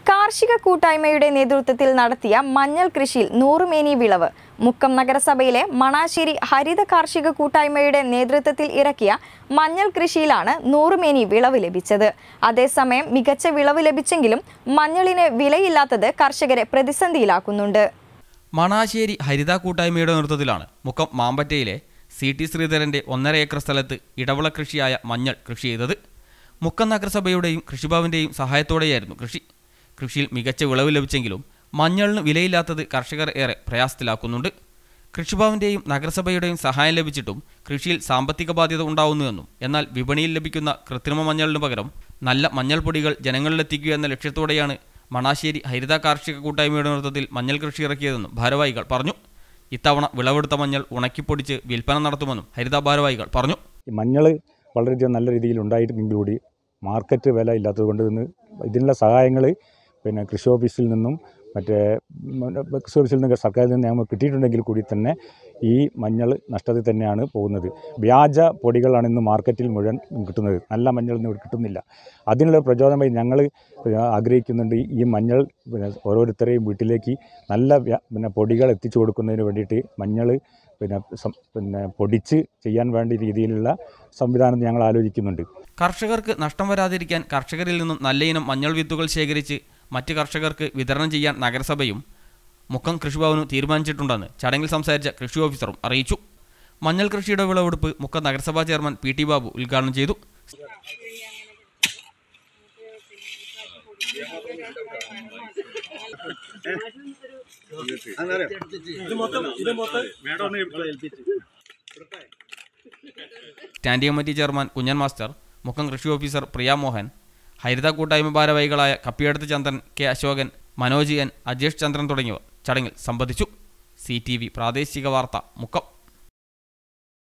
കാർഷിക കൂട്ടായ്മയുടെ നേതൃത്വത്തിൽ നടത്തിയ മഞ്ഞൾ കൃഷിയിൽ നൂറുമേനി വിളവ് മുക്കം നഗരസഭയിലെ മണാശ്ശേരി ഹരിത കാർഷിക കൂട്ടായ്മയുടെ നേതൃത്വത്തിൽ ഇറക്കിയ മഞ്ഞൾ കൃഷിയിലാണ് നൂറുമേനി വിളവ് ലഭിച്ചത് അതേസമയം മികച്ച വിളവ് ലഭിച്ചെങ്കിലും മഞ്ഞളിന് വിലയില്ലാത്തത് കർഷകരെ പ്രതിസന്ധിയിലാക്കുന്നുണ്ട് മണാശ്ശേരി ഹരിത കൂട്ടായ്മയുടെ നേതൃത്വത്തിലാണ് മുക്കം മാമ്പറ്റയിലെ സി ടി ശ്രീധരന്റെ ഒന്നര ഏക്കർ സ്ഥലത്ത് ഇടവിള കൃഷിയായ മഞ്ഞൾ കൃഷി ചെയ്തത് മുക്കം നഗരസഭയുടെയും കൃഷിഭവന്റെയും സഹായത്തോടെയായിരുന്നു കൃഷി കൃഷിയിൽ മികച്ച വിളവ് ലഭിച്ചെങ്കിലും മഞ്ഞളിന് വിലയില്ലാത്തത് കർഷകർ ഏറെ പ്രയാസത്തിലാക്കുന്നുണ്ട് കൃഷിഭവന്റെയും നഗരസഭയുടെയും സഹായം ലഭിച്ചിട്ടും കൃഷിയിൽ സാമ്പത്തിക ബാധ്യത ഉണ്ടാവുന്നുവെന്നും എന്നാൽ വിപണിയിൽ ലഭിക്കുന്ന കൃത്രിമ മഞ്ഞളിന് പകരം നല്ല മഞ്ഞൾ പൊടികൾ ജനങ്ങളിലെത്തിക്കുക എന്ന ലക്ഷ്യത്തോടെയാണ് മണാശ്ശേരി ഹരിത കാർഷിക കൂട്ടായ്മയുടെ നേതൃത്വത്തിൽ മഞ്ഞൾ കൃഷി ഇറക്കിയതെന്നും ഭാരവാഹികൾ പറഞ്ഞു ഇത്തവണ വിളവെടുത്ത മഞ്ഞൾ ഉണക്കിപ്പൊടിച്ച് വിൽപ്പന നടത്തുമെന്നും ഹരിത ഭാരവാഹികൾ പറഞ്ഞു ഈ മഞ്ഞൾ വളരെയധികം നല്ല രീതിയിൽ ഉണ്ടായിരുന്നെങ്കിൽ കൂടി മാർക്കറ്റ് വില ഇല്ലാത്തത് കൊണ്ട് ഇന്ന് ഇതിനുള്ള സഹായങ്ങൾ പിന്നെ കൃഷി ഓഫീസിൽ നിന്നും മറ്റേ ഉം, കൃഷി ഓഫീസിൽ നിന്ന് സർക്കാരിൽ നിന്ന് ഞങ്ങൾക്ക് കിട്ടിയിട്ടുണ്ടെങ്കിൽ കൂടി തന്നെ ഈ മഞ്ഞൾ നഷ്ടത്തിൽ തന്നെയാണ് പോകുന്നത് വ്യാജ പൊടികളാണ് ഇന്ന് മാർക്കറ്റിൽ മുഴുവൻ കിട്ടുന്നത് നല്ല മഞ്ഞൾ ഇന്ന് ഇവിടെ കിട്ടുന്നില്ല അതിനുള്ള പ്രചോദനമായി ഞങ്ങൾ ആഗ്രഹിക്കുന്നുണ്ട് ഈ മഞ്ഞൾ പിന്നെ ഓരോരുത്തരെയും വീട്ടിലേക്ക് നല്ല വ്യ- പിന്നെ പൊടികൾ എത്തിച്ചു കൊടുക്കുന്നതിന് വേണ്ടിയിട്ട് മഞ്ഞൾ പിന്നെ സം- പിന്നെ പൊടിച്ച് ചെയ്യാൻ വേണ്ട രീതിയിലുള്ള സംവിധാനം ഞങ്ങൾ ആലോചിക്കുന്നുണ്ട് കർഷകർക്ക് നഷ്ടം വരാതിരിക്കാൻ കർഷകരിൽ നിന്നും നല്ല ഇനം മഞ്ഞൾ വിത്തുകൾ ശേഖരിച്ച് മറ്റ് കർഷകർക്ക് വിതരണം ചെയ്യാൻ നഗരസഭയും മുക്കം കൃഷിഭവനും തീരുമാനിച്ചിട്ടുണ്ടെന്ന് ചടങ്ങിൽ സംസാരിച്ച കൃഷി ഓഫീസറും അറിയിച്ചു മഞ്ഞൾ കൃഷിയുടെ വിളവെടുപ്പ് മുക്കം നഗരസഭാ ചെയർമാൻ പി ടി ബാബു ഉദ്ഘാടനം ചെയ്തു standing committee chairman Kunjan master Mukkam കൃഷി ഓഫീസർ പ്രിയ മോഹൻ ഹരിത കൂട്ടായ്മ ഭാരവാഹികളായ കപ്പിയടത്ത് ചന്ദ്രൻ കെ അശോകൻ മനോജ് എൻ അജേഷ് ചന്ദ്രൻ തുടങ്ങിയവർ ചടങ്ങിൽ സംബന്ധിച്ചു സി ടി വി പ്രാദേശിക വാർത്ത മുക്കം